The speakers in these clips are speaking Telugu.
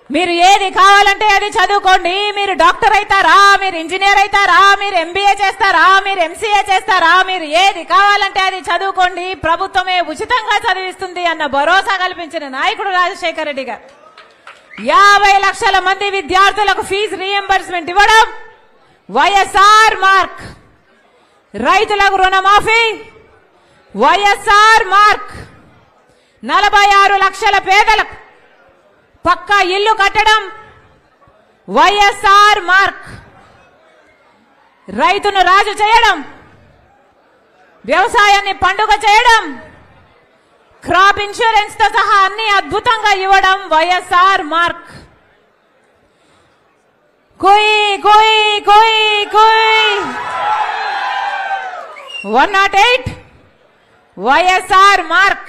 మీరు ఏది కావాలంటే అది చదువుకోండి మీరు డాక్టర్ అవుతారా మీరు ఇంజనీర్ అవుతారా మీరు ఎంబీఏ చేస్తారా మీరు ఎంసీఏ చేస్తారా మీరు ఏది కావాలంటే అది చదువుకోండి ప్రభుత్వమే ఉచితంగా చదివిస్తుంది అన్న భరోసా కల్పించిన నాయకుడు రాజశేఖర రెడ్డి గారు యాభై లక్షల మంది విద్యార్థులకు ఫీజు రీఎంబర్స్మెంట్ ఇవ్వడం వైఎస్ఆర్ మార్క్ రైతులకు రుణమాఫీ వైఎస్ఆర్ మార్క్ నలభై ఆరు లక్షల పేదలకు పక్కా ఇల్లు కట్టడం వైఎస్ఆర్ మార్క్ రైతును రాజు చేయడం వ్యవసాయాన్ని పండుగ చేయడం క్రాప్ ఇన్సూరెన్స్ తో సహా అన్ని అద్భుతంగా ఇవ్వడం వైఎస్ఆర్ మార్క్ కుయ్ కుయ్ కుయ్ కుయ్ one not eight YSR mark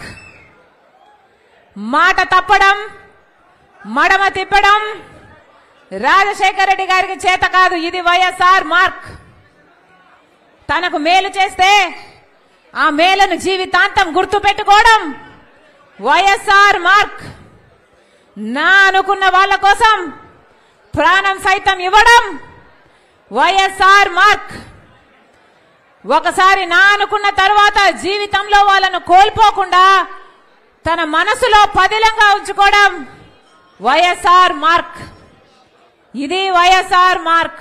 మాట తప్పడం మడమ తిప్పడం రాజశేఖర రెడ్డి గారికి చేత కాదు ఇది వైఎస్ఆర్ మార్క్ తనకు మేలు చేస్తే ఆ మేలను జీవితాంతం గుర్తు పెట్టుకోవడం వైఎస్ఆర్ మార్క్ నా అనుకున్న వాళ్ళ కోసం ప్రాణం సైతం ఇవ్వడం వైఎస్ఆర్ మార్క్ ఒకసారి నా అనుకున్న తర్వాత జీవితంలో వాళ్ళను కోల్పోకుండా తన మనసులో పదిలంగా ఉంచుకోవడం వైఎస్ఆర్ మార్క్ ఇది వైఎస్ఆర్ మార్క్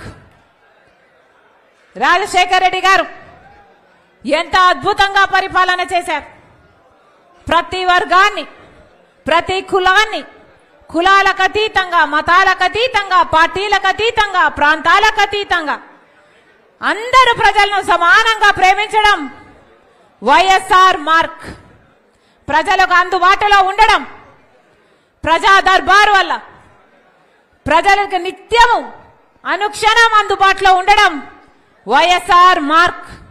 రాజశేఖర్ రెడ్డి గారు ఎంత అద్భుతంగా పరిపాలన చేశారు ప్రతి వర్గాన్ని ప్రతి కులాన్ని కులాలకు అతీతంగా మతాలకు అతీతంగా పార్టీలకు అతీతంగా ప్రాంతాలకు అతీతంగా అందరు ప్రజలను సమానంగా ప్రేమించడం వైఎస్ఆర్ మార్క్ ప్రజలకు అందుబాటులో ఉండడం ప్రజా దర్బార్ వల్ల ప్రజలకు నిత్యము అనుక్షణం అందుబాటులో ఉండడం వైఎస్ఆర్ మార్క్